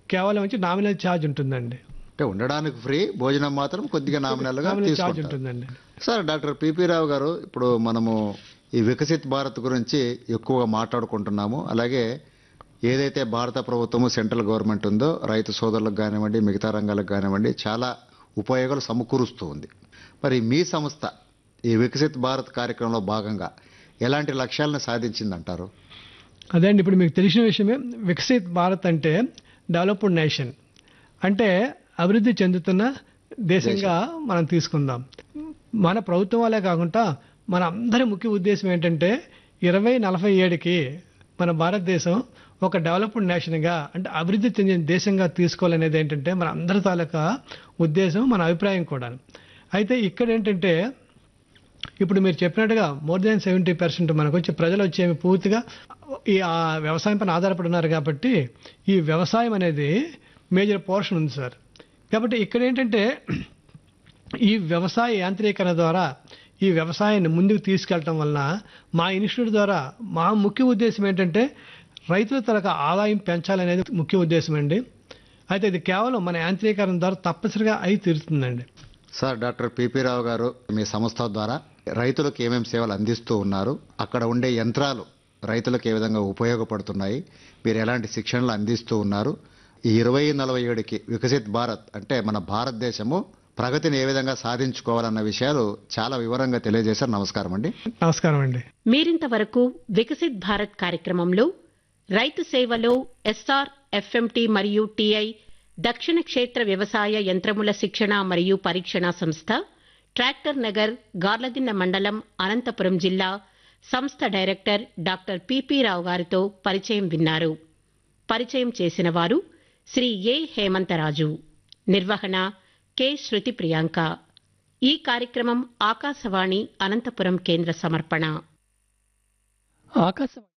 కేవలం వచ్చి nominal charge ఉంటుందండి అంటే ఉండడానికి ఫ్రీ భోజనం మాత్రం కొద్దిగా నామినల్గా నామినల్ ఛార్జ్ తీసుకుంటారు ఉంటుందండి సార్ డాక్టర్ పిపి రావు గారు ఇప్పుడు మనము ఈ వికసిత్ భారత్ గురించి ఎక్కువగా మాట్లాడుకుంటున్నాము అలాగే ఏదైతే భారత ప్రభుత్వము సెంట్రల్ గవర్నమెంట్ ఉందో రైతు సోదరులకు కానివ్వండి మిగతా రంగాలకు కానివ్వండి చాలా ఉపయోగాలు సమకూరుస్తూ ఉంది మరి మీ సంస్థ ఈ వికసిత్ భారత్ కార్యక్రమంలో భాగంగా ఎలాంటి లక్ష్యాలను సాధించిందంటారు అదే అండి ఇప్పుడు మీకు తెలిసిన విషయమే వికసిత్ భారత్ అంటే డెవలప్డ్ నేషన్ అంటే అభివృద్ధి చెందుతున్న దేశంగా మనం తీసుకుందాం మన ప్రభుత్వం వాళ్ళే కాకుండా మన అందరి ముఖ్య ఉద్దేశం ఏంటంటే ఇరవై నలభై ఏడుకి మన భారతదేశం ఒక డెవలప్డ్ నేషన్గా అంటే అభివృద్ధి చెందిన దేశంగా తీసుకోవాలనేది ఏంటంటే మన అందరి తాలూకా ఉద్దేశం మన అభిప్రాయం కూడా అయితే ఇక్కడ ఏంటంటే ఇప్పుడు మీరు చెప్పినట్టుగా మోర్ దాన్ సెవెంటీ పర్సెంట్ మనకు వచ్చే ప్రజలు వచ్చేవి పూర్తిగా ఈ ఆ వ్యవసాయం పైన ఆధారపడి ఉన్నారు కాబట్టి ఈ వ్యవసాయం అనేది మేజర్ పోర్షన్ ఉంది సార్ కాబట్టి ఇక్కడ ఏంటంటే ఈ వ్యవసాయ యాంత్రీకరణ ద్వారా ఈ వ్యవసాయాన్ని ముందుకు తీసుకెళ్ళటం వలన మా ఇన్స్టిట్యూట్ ద్వారా మా ముఖ్య ఉద్దేశం ఏంటంటే రైతుల తరగ ఆదాయం పెంచాలనేది ముఖ్య ఉద్దేశం అండి అయితే ఇది కేవలం మన యాంత్రీకరణ ద్వారా తప్పనిసరిగా అయి తీరుతుందండి sir doctor PP Rao garu మీ సంస్థ ద్వారా రైతులకు ఏమేమి సేవలు అందిస్తూ ఉన్నారు అక్కడ ఉండే యంత్రాలు రైతులకు ఏ విధంగా ఉపయోగపడుతున్నాయి మీరు ఎలాంటి శిక్షణలు అందిస్తూ ఉన్నారు ఈ ఇరవై నలభై ఏడుకి వికసిత్ భారత్ అంటే మన భారతదేశము ప్రగతిని ఏ విధంగా సాధించుకోవాలన్న విషయాలు చాలా వివరంగా తెలియజేశారు నమస్కారం అండి నమస్కారం అండి మీరింతవరకు వికసిత్ భారత్ కార్యక్రమంలో రైతు సేవలో ఎస్ఆర్ ఎఫ్ఎంటి మరియు టిఐ దక్షిణ క్షేత్ర వ్యవసాయ యంత్రముల శిక్షణ మరియు పరీక్షణ సంస్థ ట్రాక్టర్ నగర్ గార్లదిన్న మండలం అనంతపురం జిల్లా సంస్థ డైరెక్టర్ డాక్టర్ పిపి రావు గారితో పరిచయం విన్నారు పరిచయం చేసిన వారు శ్రీ ఏ హేమంతరాజు నిర్వహణ కె శృతి ప్రియాంక ఈ కార్యక్రమం ఆకాశవాణి అనంతపురం కేంద్ర సమర్పణ ఆకాశం